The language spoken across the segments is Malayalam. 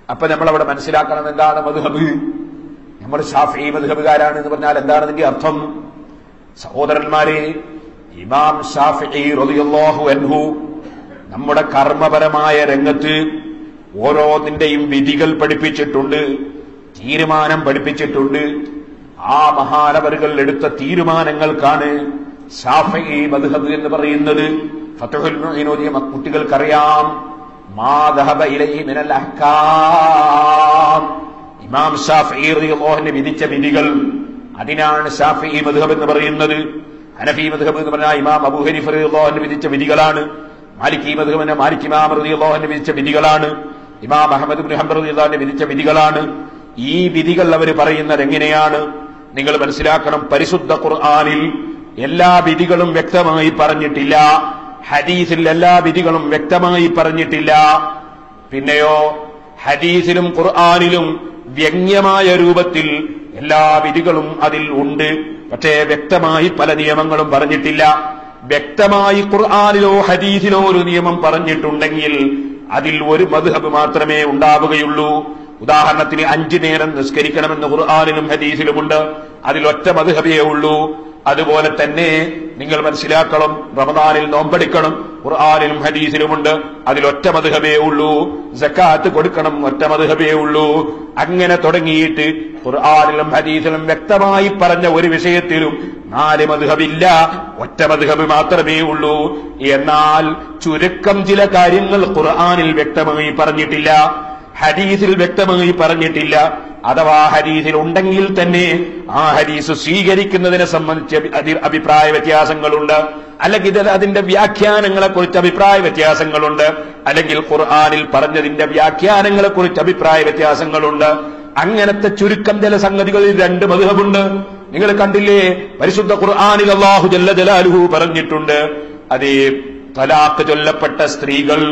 അപ്പൊ നമ്മൾ അവിടെ മനസ്സിലാക്കണം എന്താണ് മധുഹബ് നമ്മൾ ഷാഫി മധുഹബുകാരാണ് എന്ന് പറഞ്ഞാൽ എന്താണ് അതിന്റെ അർത്ഥം സഹോദരന്മാരെ ഇമാം ഷാഫി റളിയല്ലാഹു അൻഹു നമ്മുടെ കർമ്മപരമായ രംഗത്ത് ഓരോന്നിന്റെയും വിധികൾ പഠിപ്പിച്ചിട്ടുണ്ട് തീരുമാനം പഠിപ്പിച്ചിട്ടുണ്ട് ആ മഹാനവറുകൾ എടുത്ത തീരുമാനങ്ങൾക്കാണ് ഷാഫി മദ്ഹബ് എന്ന് പറയുന്നത് ഫത്തുഹുൽ മുഈനോദിയ കുട്ടികൾക്കറിയാം മാ ദഹബ ഇലൈഹി മിനൽ അഹ്കാം ഇമാം ഷാഫി റളിയല്ലാഹു വിധിച്ച വിധികൾ അതിനാണ് ഷാഫി മദ്ഹബ് എന്ന് പറയുന്നത് ഹനഫി മദ്ഹബ് എന്ന് പറഞ്ഞാൽ ഇമാം അബൂ ഹനീഫ റളിയല്ലാഹു വിധിച്ച വിധികളാണ് മാലിക്കി മധുബന് മാലിക് ഇമാം റളിയല്ലാഹു വിധിച്ച വിധികളാണ് ഇമാം അഹമ്മദ് ബിൻ ഹംബർ റളിയല്ലാഹു വിധിച്ച വിധികളാണ് ഈ വിധികൾ അവർ പറയുന്നത് എങ്ങനെയാണ് നിങ്ങൾ മനസ്സിലാക്കണം പരിശുദ്ധ ഖുർആനിൽ എല്ലാ വിധികളും വ്യക്തമായി പറഞ്ഞിട്ടില്ല ഹദീസിൽ എല്ലാ വിധികളും വ്യക്തമായി പറഞ്ഞിട്ടില്ല പിന്നെയോ ഹദീസിലും ഖുർആനിലും വ്യംഗ്യമായ രൂപത്തിൽ എല്ലാ വിധികളും അതിൽ ഉണ്ട് പക്ഷേ വ്യക്തമായി പല നിയമങ്ങളും പറഞ്ഞിട്ടില്ല വ്യക്തമായി ഖുർആാനിലോ ഹദീസിലോ ഒരു നിയമം പറഞ്ഞിട്ടുണ്ടെങ്കിൽ അതിൽ ഒരു മധുഹബ് മാത്രമേ ഉണ്ടാവുകയുള്ളൂ ഉദാഹരണത്തിന് അഞ്ചു നേരം നിസ്കരിക്കണമെന്ന് ഖുർആാനിലും ഹദീസിലുമുണ്ട് അതിൽ ഒറ്റ മധുഹബേ ഉള്ളൂ അതുപോലെ തന്നെ നിങ്ങൾ മനസ്സിലാക്കണം റമദാനിൽ നോമ്പടിക്കണം ഖുർആാനിലും ഹദീസിലുമുണ്ട് അതിൽ ഒറ്റ മധുഹബേ ഉള്ളൂ ജക്കാത്ത് കൊടുക്കണം ഒറ്റ മധുഹബേ ഉള്ളൂ അങ്ങനെ തുടങ്ങിയിട്ട് ഖുർആാനിലും ഹദീസിലും വ്യക്തമായി പറഞ്ഞ ഒരു വിഷയത്തിലും നാല് മധുഹബില്ല ഒറ്റ മധുഹബ് മാത്രമേ ഉള്ളൂ എന്നാൽ ചുരുക്കം ചില കാര്യങ്ങൾ ഖുർആാനിൽ വ്യക്തമായി പറഞ്ഞിട്ടില്ല ഹദീസിൽ വ്യക്തമായി പറഞ്ഞിട്ടില്ല അഥവാ ഹദീസിൽ ഉണ്ടെങ്കിൽ തന്നെ ആ ഹദീസ് സ്വീകരിക്കുന്നതിനെ സംബന്ധിച്ച് അഭി- അതി- അഭിപ്രായ വ്യത്യാസങ്ങളുണ്ട് അല്ലെങ്കിൽ ഇത് അതിന്റെ വ്യാഖ്യാനങ്ങളെ കുറിച്ച് അഭിപ്രായ വ്യത്യാസങ്ങളുണ്ട് അല്ലെങ്കിൽ ഖുർആാനിൽ പറഞ്ഞതിന്റെ വ്യാഖ്യാനങ്ങളെ കുറിച്ച് അഭിപ്രായ വ്യത്യാസങ്ങളുണ്ട് അങ്ങനത്തെ ചുരുക്കം ചില സംഗതികളിൽ രണ്ട് മധുഹബുണ്ട് നിങ്ങൾ കണ്ടില്ലേ പരിശുദ്ധ ഖുർആാനിൽ അള്ളാഹു ജല്ല ജലാലുഹു പറഞ്ഞിട്ടുണ്ട് അതേ തലാഖ് ചൊല്ലപ്പെട്ട സ്ത്രീകൾ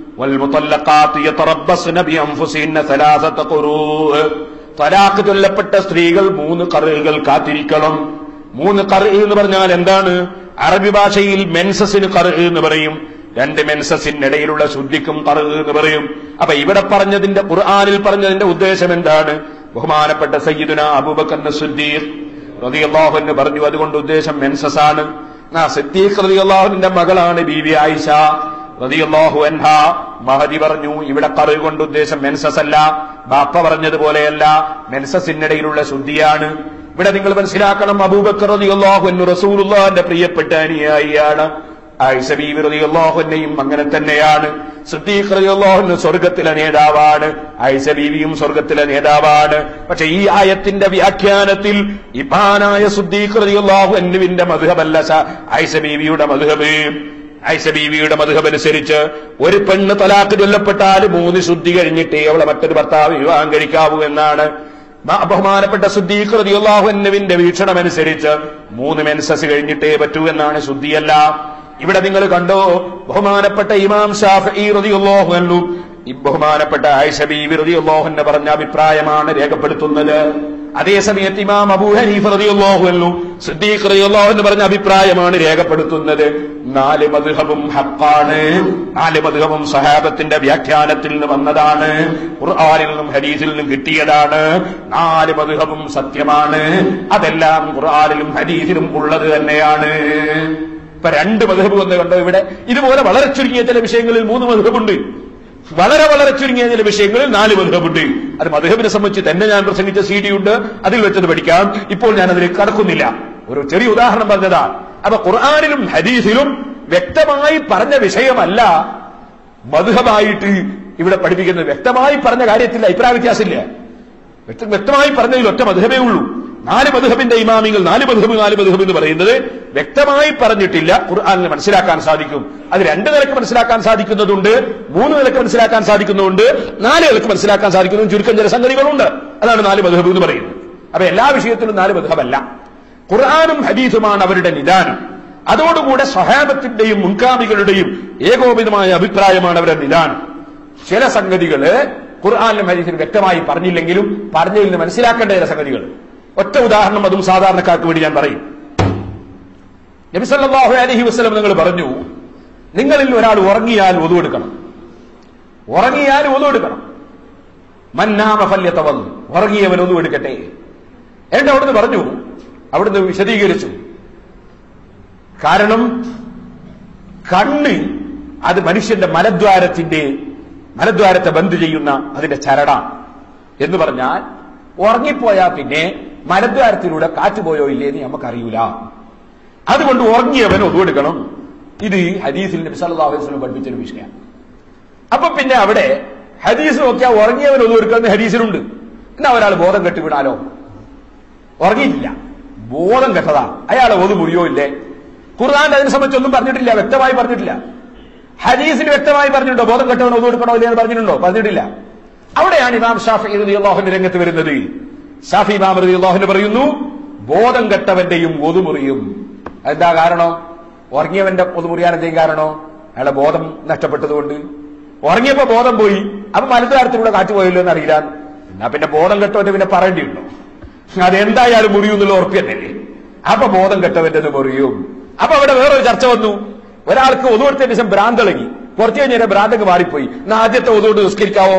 والمطلقات يتربصن بأنفسهن ثلاثة قروء തലാഖ് ചൊല്ലപ്പെട്ട സ്ത്രീകൾ മൂന്ന് കറുകൾ കാത്തിരിക്കണം മൂന്ന് കറ് എന്ന് പറഞ്ഞാൽ എന്താണ് അറബി ഭാഷയിൽ മെൻസസിന് കറ് എന്ന് പറയും രണ്ട് മെൻസസിനിടയിലുള്ള ശുദ്ധിക്കും കറ് എന്ന് പറയും അപ്പൊ ഇവിടെ പറഞ്ഞതിന്റെ ഖുർആാനിൽ പറഞ്ഞതിന്റെ ഉദ്ദേശം എന്താണ് ബഹുമാനപ്പെട്ട സയ്യിദുന അബൂബക്കർ സുദ്ദീഖ് റളിയല്ലാഹു അൻഹു പറഞ്ഞു അതുകൊണ്ട് ഉദ്ദേശം മെൻസസ് ആണ് ആ സിദ്ദീഖ് റളിയല്ലാഹുവിന്റെ മകളാണ് ബീവി ആയിഷ റളിയല്ലാഹു അൻഹ മഹദി പറഞ്ഞു ഇവിടെ കറു കൊണ്ട് ഉദ്ദേശം മെൻസസ് അല്ല ബാപ്പ പറഞ്ഞതുപോലെയല്ല മെൻസസിനിടയിലുള്ള ശുദ്ധിയാണ് ഇവിടെ നിങ്ങൾ മനസ്സിലാക്കണം അബൂബക്കർ റളിയല്ലാഹു അൻഹു റസൂലുള്ളാഹിന്റെ പ്രിയപ്പെട്ട അനുയായിയാണ് ആയിഷ ബീവി റളിയല്ലാഹു അൻഹയും അങ്ങനെ തന്നെയാണ് സിദ്ദീഖ് റളിയല്ലാഹു അൻഹു സ്വർഗ്ഗത്തിലെ നേതാവാണ് ആയിഷ ബീവിയും സ്വർഗ്ഗത്തിലെ നേതാവാണ് പക്ഷെ ഈ ആയത്തിന്റെ വ്യാഖ്യാനത്തിൽ ഇബാനായ സിദ്ദീഖ് റളിയല്ലാഹു അൻഹുവിന്റെ മദ്ഹബല്ല സ- ആയിഷ ബീവിയുടെ മദ്ഹബ് ഐസ ബീവിയുടെ മധുഹബ് അനുസരിച്ച് ഒരു പെണ്ണ് തലാക്ക് ചൊല്ലപ്പെട്ടാൽ മൂന്ന് ശുദ്ധി കഴിഞ്ഞിട്ടേ അവളെ മറ്റൊരു ഭർത്താവ് വിവാഹം കഴിക്കാവൂ എന്നാണ് ബ- ബഹുമാനപ്പെട്ട സുദ്ദീഖ് റളിയല്ലാഹുവിന്റെ വീക്ഷണം അനുസരിച്ച് മൂന്ന് മെൻസസ് കഴിഞ്ഞിട്ടേ പറ്റൂ എന്നാണ് ശുദ്ധിയല്ല ഇവിടെ നിങ്ങൾ കണ്ടോ ബഹുമാനപ്പെട്ട ഇമാം ഷാഫി റളിയല്ലാഹു അൻഹു ഈ ബഹുമാനപ്പെട്ട ആയിഷ ബീവി റളിയല്ലാഹു അൻഹ പറഞ്ഞ അഭിപ്രായമാണ് രേഖപ്പെടുത്തുന്നത് അതേസമയത്ത് ഇമാം അബൂ ഹനീഫ റളിയല്ലാഹു അൻഹു സിദ്ദീഖ് റളിയല്ലാഹു അൻഹു പറഞ്ഞ അഭിപ്രായമാണ് രേഖപ്പെടുത്തുന്നത് നാല് മദ്ഹബും ഹഖാണ് നാല് മദ്ഹബും സഹാബത്തിന്റെ വ്യാഖ്യാനത്തിൽ നിന്ന് വന്നതാണ് ഖുർആനിൽ നിന്നും ഹദീസിൽ നിന്നും കിട്ടിയതാണ് നാല് മദ്ഹബും സത്യമാണ് അതെല്ലാം ഖുർആനിലും ഹദീസിലും ഉള്ളത് തന്നെയാണ് ഇപ്പൊ രണ്ട് മധുഹബ് വന്ന് കണ്ടോ ഇവിടെ ഇതുപോലെ വളരെ ചുരുങ്ങിയ ചില വിഷയങ്ങളിൽ മൂന്ന് മധുഹബുണ്ട് വളരെ വളരെ ചുരുങ്ങിയ ചില വിഷയങ്ങളിൽ നാല് മധുഹബുണ്ട് അത് മധുഹബിനെ സംബന്ധിച്ച് തന്നെ ഞാൻ പ്രസംഗിച്ച സി ഡി ഉണ്ട് അതിൽ വെച്ചത് പഠിക്കാം ഇപ്പോൾ ഞാൻ അതിലേക്ക് കടക്കുന്നില്ല ഒരു ചെറിയ ഉദാഹരണം പറഞ്ഞതാ അപ്പൊ ഖുർആാനിലും ഹദീസിലും വ്യക്തമായി പറഞ്ഞ വിഷയമല്ല മധുഹബായിട്ട് ഇവിടെ പഠിപ്പിക്കുന്നത് വ്യക്തമായി പറഞ്ഞ കാര്യത്തിൽ അഭിപ്രായ വ്യത്യാസമില്ല വ്യക്ത- വ്യക്തമായി പറഞ്ഞതിൽ ഒറ്റ മധുഹബേ ഉള്ളൂ നാല് മധുഹബിന്റെ ഇമാമിങ്ങൾ നാല് മധുഹബ് നാല് മധുഹബ് എന്ന് പറയുന്നത് വ്യക്തമായി പറഞ്ഞിട്ടില്ല ഖുർആാനിന് മനസ്സിലാക്കാൻ സാധിക്കും അത് രണ്ട് നിലക്ക് മനസ്സിലാക്കാൻ സാധിക്കുന്നതുണ്ട് മൂന്ന് നിലക്ക് മനസ്സിലാക്കാൻ സാധിക്കുന്നുണ്ട് നാല് നിലക്ക് മനസ്സിലാക്കാൻ സാധിക്കുന്ന ചുരുക്കം ചില സംഗതികളുണ്ട് അതാണ് നാല് മധുഹബ് എന്ന് പറയുന്നത് അപ്പൊ എല്ലാ വിഷയത്തിലും നാല് മധുഹബല്ല ഖുർആാനും ഹദീസുമാണ് അവരുടെ നിദാനം അതോടുകൂടെ സ്വഹാബത്തിന്റെയും മുൻകാമികളുടെയും ഏകോപിതമായ അഭിപ്രായമാണ് അവരുടെ നിദാനം ചില സംഗതികള് ഖുർആാനിലും ഹദീസിലും വ്യക്തമായി പറഞ്ഞില്ലെങ്കിലും പറഞ്ഞതിൽ നിന്ന് മനസ്സിലാക്കേണ്ട ചില സംഗതികൾ ഒറ്റ ഉദാഹരണം അതും സാധാരണക്കാർക്ക് വേണ്ടി ഞാൻ പറയും നബി സല്ലല്ലാഹു അലൈഹി വസല്ലം നിങ്ങൾ പറഞ്ഞു നിങ്ങളിൽ ഒരാൾ ഉറങ്ങിയാൽ ഒതു എടുക്കണം ഉറങ്ങിയാൽ ഒതു എടുക്കണം മന്നാമ ഫല്യത്തവന്ന് ഉറങ്ങിയവൻ ഒന്നും എടുക്കട്ടെ എന്നിട്ട് അവിടുന്ന് പറഞ്ഞു അവിടുന്ന് വിശദീകരിച്ചു കാരണം കണ്ണ് അത് മനുഷ്യന്റെ മലദ്വാരത്തിന്റെ മലദ്വാരത്തെ ബന്ദ് ചെയ്യുന്ന അതിന്റെ ചരട എന്ന് പറഞ്ഞാൽ ഉറങ്ങിപ്പോയാൽ പിന്നെ മലദ്വാരത്തിലൂടെ കാറ്റ് പോയോ ഇല്ലേന്ന് നമുക്കറിയൂല അതുകൊണ്ട് ഉറങ്ങിയവൻ ഒതുവെടുക്കണം ഇത് ഹദീസിൽ നബി സല്ലല്ലാഹു അലൈഹി വസല്ലം പഠിപ്പിച്ചൊരു വിഷയമാണ് അപ്പൊ പിന്നെ അവിടെ ഹദീസ് നോക്കിയാൽ ഉറങ്ങിയവൻ ഒതുവെടുക്കുന്ന ഹദീസിലുണ്ട് എന്നാ ഒരാൾ ബോധം കെട്ടി വീണാലോ ഉറങ്ങിയിട്ടില്ല ബോധം കെട്ടതാ അയാളെ ഒതു മുറിയോ ഇല്ലേ ഖുർആൻ അതിനെ സംബന്ധിച്ചൊന്നും പറഞ്ഞിട്ടില്ല വ്യക്തമായി പറഞ്ഞിട്ടില്ല ഹദീസിൽ വ്യക്തമായി പറഞ്ഞിട്ടുണ്ടോ ബോധം കെട്ടവൻ ഒതു എടുക്കണോ ഇല്ലേ എന്ന് പറഞ്ഞിട്ടുണ്ടോ പറഞ്ഞിട്ടില്ല അവിടെയാണ് ഇമാം ഷാഫി റളിയല്ലാഹുവിന്റെ രംഗത്ത് വരുന്നത് ഷാഫി ഇമാം റളിയല്ലാഹു പറയുന്നു ബോധം കെട്ടവന്റെയും ഒതു മുറിയും എന്താ കാരണം ഉറങ്ങിയവന്റെ ഒതു മുറിയാൻ എന്തെങ്കിലും കാരണോ അയാളെ ബോധം നഷ്ടപ്പെട്ടതുകൊണ്ട് ഉറങ്ങിയപ്പോ ബോധം പോയി അപ്പൊ മലദ്വാരത്തിലൂടെ കാറ്റ് പോയല്ലോ എന്നറിയില്ല എന്നാ പിന്നെ ബോധം കെട്ടവന്റെ പിന്നെ പറയേണ്ടിയുണ്ടോ അതെന്തായാലും മുറിയും എന്നുള്ള ഉറപ്പ് തന്നെയല്ലേ അപ്പൊ ബോധം കെട്ടവന്റെ മുറിയും അപ്പൊ അവിടെ വേറൊരു ചർച്ച വന്നു ഒരാൾക്ക് ഒതുകൊടുത്തതിന് ശേഷം ഭ്രാന്തളകി കുറച്ചു കഴിഞ്ഞാൽ ഭ്രാന്തക്ക് മാറിപ്പോയി എന്നാ ആദ്യത്തെ ഒതുകൊണ്ട് നിസ്കരിക്കാവോ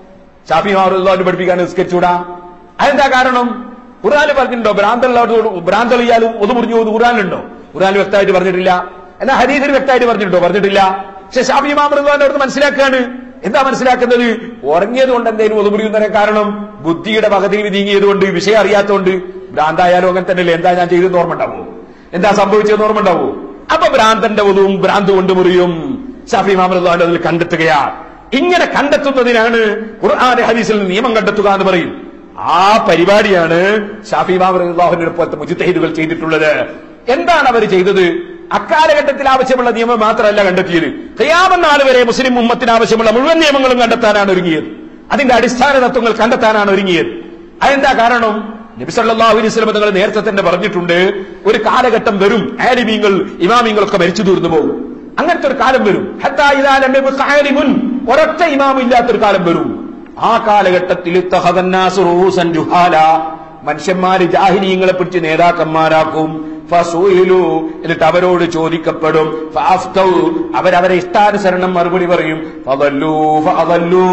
ഷാഫി മാറുള്ളവന് പഠിപ്പിക്കാൻ നിസ്കരിച്ചൂടാ അതെന്താ കാരണം ഖുർആാന് പറഞ്ഞിട്ടുണ്ടോ ഭ്രാന്തള്ളോട് ഭ്രാന്തളിയാലും ഒതു മുറിഞ്ഞു പോകുന്നു ഖുർആാനുണ്ടോ ഖുർആാൻ വ്യക്തമായിട്ട് പറഞ്ഞിട്ടില്ല എന്നാ ഹരീതിന് വ്യക്തമായിട്ട് പറഞ്ഞിട്ടുണ്ടോ പറഞ്ഞിട്ടില്ല പക്ഷെ ഷാഫി മാമൃദ്വാന്റെ അടുത്ത് മനസ്സിലാക്കുകയാണ് എന്താ മനസ്സിലാക്കുന്നത് ഉറങ്ങിയത് കൊണ്ട് എന്തെങ്കിലും ഒതുമുറിയുന്നതിനെ കാരണം ബുദ്ധിയുടെ പകുതി നീങ്ങിയതുകൊണ്ട് വിഷയം അറിയാത്തതുകൊണ്ട് ഭ്രാന്തായാലും അങ്ങനെ തന്നെയല്ലേ എന്താ ഞാൻ ചെയ്തെന്ന് ഓർമ്മ ഉണ്ടാവോ എന്താ സംഭവിച്ചതെന്ന് ഓർമ്മ ഉണ്ടാവോ അപ്പൊ ഭ്രാന്തന്റെ ഒതുവും ഭ്രാന്ത് കൊണ്ട് മുറിയും ഷാഫി മാമൃദ്വാന്റെ അതിൽ കണ്ടെത്തുകയാണ് ഇങ്ങനെ കണ്ടെത്തുന്നതിനാണ് ഖുർആൻ ഹദീസിൽ നിയമം കണ്ടെത്തുക എന്ന് പറയും ആ പരിപാടിയാണ് ഷാഫി മാമൃദ്വാഹിന്റെ പോലത്തെ മുജിത്തഹിദുകൾ ചെയ്തിട്ടുള്ളത് എന്താണ് അവർ ചെയ്തത് അക്കാലഘട്ടത്തിൽ ആവശ്യമുള്ള നിയമം മാത്രമല്ല കണ്ടെത്തിയത് കയ്യാമം നാൾ വരെ മുസ്ലിം ഉമ്മത്തിന് ആവശ്യമുള്ള മുഴുവൻ നിയമങ്ങളും കണ്ടെത്താനാണ് ഒരുങ്ങിയത് അതിന്റെ അടിസ്ഥാന തത്വങ്ങൾ കണ്ടെത്താനാണ് ഒരുങ്ങിയത് അതെന്താ കാരണം നബിസല്ലാഹു അലൈഹി സ്വലം തങ്ങൾ നേരത്തെ തന്നെ പറഞ്ഞിട്ടുണ്ട് ഒരു കാലഘട്ടം വരും ആലിമീങ്ങൾ ഇമാമിങ്ങളൊക്കെ മരിച്ചു തീർന്നു പോകും അങ്ങനത്തെ ഒരു കാലം വരും ഹത്താ ഇദാ ലം യബ്ഖ ആലിമുൻ ഒരൊറ്റ ഇമാം ഇല്ലാത്തൊരു കാലം വരും ആ കാലഘട്ടത്തിൽ ഇത്തഖദന്നാസ് റൂസൻ ജുഹാല മനുഷ്യന്മാര് ജാഹിനീങ്ങളെ പിടിച്ച് നേതാക്കന്മാരാക്കും ഫസൂയിലു എന്നിട്ട് അവരോട് ചോദിക്കപ്പെടും ഫാഫ്തൗ അവരവരെ ഇഷ്ടാനുസരണം മറുപടി പറയും ഫദല്ലൂ ഫഅദല്ലൂ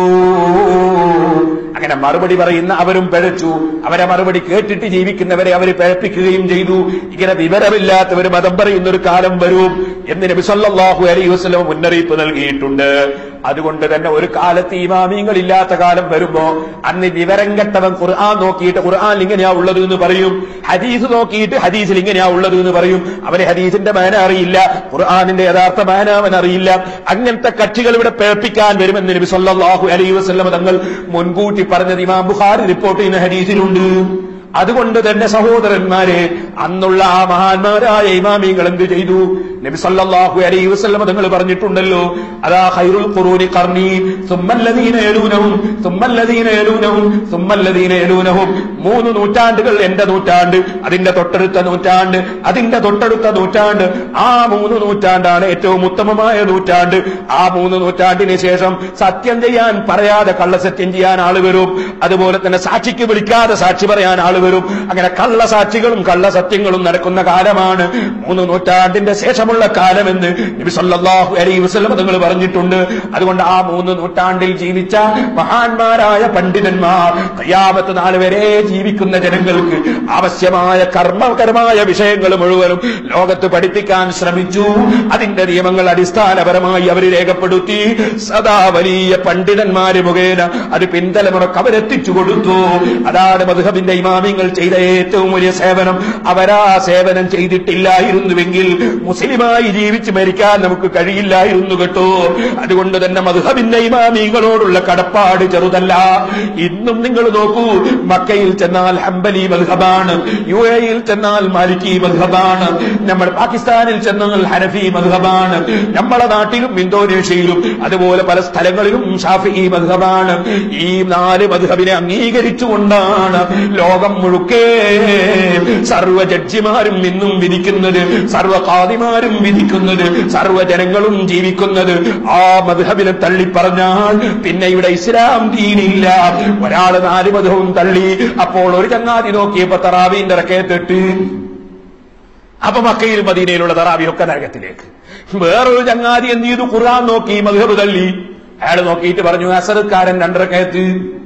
അങ്ങനെ മറുപടി പറയുന്ന അവരും പിഴച്ചു അവരെ മറുപടി കേട്ടിട്ട് ജീവിക്കുന്നവരെ അവർ പിഴപ്പിക്കുകയും ചെയ്തു ഇങ്ങനെ വിവരമില്ലാത്തവർ മതം പറയുന്ന ഒരു കാലം വരും എന്ന് നബി സല്ലല്ലാഹു അലൈഹി വസല്ലം മുന്നറിയിപ്പ് നൽകിയിട്ടുണ്ട് അതുകൊണ്ട് തന്നെ ഒരു കാലത്ത് ഇമാമിങ്ങൾ ഇല്ലാത്ത കാലം വരുമ്പോ അന്ന് വിവരം കെട്ടവൻ ഖുർആൻ നോക്കിയിട്ട് ഖുർആൻ ഇങ്ങനെയാ ഉള്ളത് എന്ന് പറയും ഹദീസ് നോക്കിയിട്ട് ഹദീസിൽ ഇങ്ങനെയാ ഉള്ളത് എന്ന് പറയും അവന് ഹദീസിന്റെ മാന അറിയില്ല ഖുർആാനിന്റെ യഥാർത്ഥ മാന അവൻ അറിയില്ല അങ്ങനത്തെ കക്ഷികൾ ഇവിടെ പേർപ്പിക്കാൻ വരുമെന്ന് നബി സല്ലല്ലാഹു അലൈഹി വസല്ലം തങ്ങൾ മുൻകൂട്ടി പറഞ്ഞത് ഇമാം ബുഖാരി റിപ്പോർട്ട് ചെയ്യുന്ന ഹദീസിലുണ്ട് അതുകൊണ്ട് തന്നെ സഹോദരന്മാരെ അന്നുള്ള ആ മഹാന്മാരായ ഇമാമിങ്ങൾ എന്ത് ചെയ്തു നബി സല്ലല്ലാഹു അലൈഹി വസല്ലം തങ്ങൾ പറഞ്ഞിട്ടുണ്ടല്ലോ അതാ ഖൈറുൽ ഖുറൂനി ഖർനി സുമ്മല്ലദീന യലൂനഹും സുമ്മല്ലദീന യലൂനഹും സുമ്മല്ലദീന യലൂനഹും മൂന്ന് നൂറ്റാണ്ടുകൾ എന്റെ നൂറ്റാണ്ട് അതിന്റെ തൊട്ടടുത്ത നൂറ്റാണ്ട് അതിന്റെ തൊട്ടടുത്ത നൂറ്റാണ്ട് ആ മൂന്ന് നൂറ്റാണ്ടാണ് ഏറ്റവും ഉത്തമമായ നൂറ്റാണ്ട് ആ മൂന്ന് നൂറ്റാണ്ടിന് ശേഷം സത്യം ചെയ്യാൻ പറയാതെ കള്ളസത്യം ചെയ്യാൻ ആള് വരും അതുപോലെ തന്നെ സാക്ഷിക്ക് വിളിക്കാതെ സാക്ഷി പറയാൻ ആള് വരും അങ്ങനെ കള്ളസാക്ഷികളും കള്ളസത്യങ്ങളും നടക്കുന്ന കാലമാണ് മൂന്ന് നൂറ്റാണ്ടിന്റെ ശേഷമുള്ള കാലമെന്ന് നബി സല്ലല്ലാഹു അലൈഹി വസല്ലം തങ്ങൾ പറഞ്ഞിട്ടുണ്ട് അതുകൊണ്ട് ആ മൂന്ന് നൂറ്റാണ്ടിൽ ജീവിച്ച മഹാന്മാരായ പണ്ഡിതന്മാർ കയ്യാമത്ത് നാൾ വരെ ജീവിക്കുന്ന ജനങ്ങൾക്ക് ആവശ്യമായ കർമ്മകരമായ വിഷയങ്ങൾ മുഴുവനും ലോകത്ത് പഠിപ്പിക്കാൻ ശ്രമിച്ചു അതിന്റെ നിയമങ്ങൾ അടിസ്ഥാനപരമായി അവർ രേഖപ്പെടുത്തി സദാ വലിയ പണ്ഡിതന്മാര് മുഖേന അത് പിൻതലമുറക്ക് അവരെത്തിച്ചു കൊടുത്തു അതാണ് മധുഹബിന്റെ ഇമാമിങ്ങൾ ചെയ്ത ഏറ്റവും വലിയ സേവനം അവരാ സേവനം ചെയ്തിട്ടില്ലായിരുന്നുവെങ്കിൽ മുസ്ലിമായി ജീവിച്ച് മരിക്കാൻ നമുക്ക് കഴിയില്ലായിരുന്നു കേട്ടോ അതുകൊണ്ട് തന്നെ മധുഹബിന്റെ ഇമാമിങ്ങളോടുള്ള കടപ്പാട് ചെറുതല്ല ഇന്നും നിങ്ങൾ നോക്കൂ മക്കയിൽ ചെന്നാൽ ഹംബലി മധുഹബാണ് യു എയിൽ ചെന്നാൽ മാലിക്കി മധുഹബാണ് നമ്മൾ പാകിസ്ഥാനിൽ ചെന്നാൽ ഹനഫി മധുഹബാണ് നമ്മളെ നാട്ടിലും ഇന്തോനേഷ്യയിലും അതുപോലെ പല സ്ഥലങ്ങളിലും ഷാഫി മധുഹബാണ് ഈ നാല് മധുഹബിനെ അംഗീകരിച്ചുകൊണ്ടാണ് ലോകം മുഴുക്കേ സർവ്വ ജഡ്ജിമാരും ഇന്നും വിധിക്കുന്നത് സർവ്വ കാതിമാരും വിധിക്കുന്നത് സർവ്വ ജനങ്ങളും ജീവിക്കുന്നത് ആ മധുഹബിനെ തള്ളി പറഞ്ഞാൽ പിന്നെ ഇവിടെ ഇസ്ലാം ദീനില്ല ഒരാള് നാല് മധുവും തള്ളി അപ്പോൾ ഒരു ചങ്ങാതി നോക്കിയപ്പോ തറാവീന്റെ ഇറക്കത്തിട്ട് അപ്പൊ മക്കയിൽ മദീനയിലുള്ള തറാവിയൊക്കെ നരകത്തിലേക്ക് വേറൊരു ചങ്ങാതി എന്ത് ചെയ്തു ഖുർആൻ നോക്കി മധുഹബ് തള്ളി അയാൾ നോക്കിയിട്ട് പറഞ്ഞു അസറുക്കാരൻ രണ്ടരക്കയത്ത്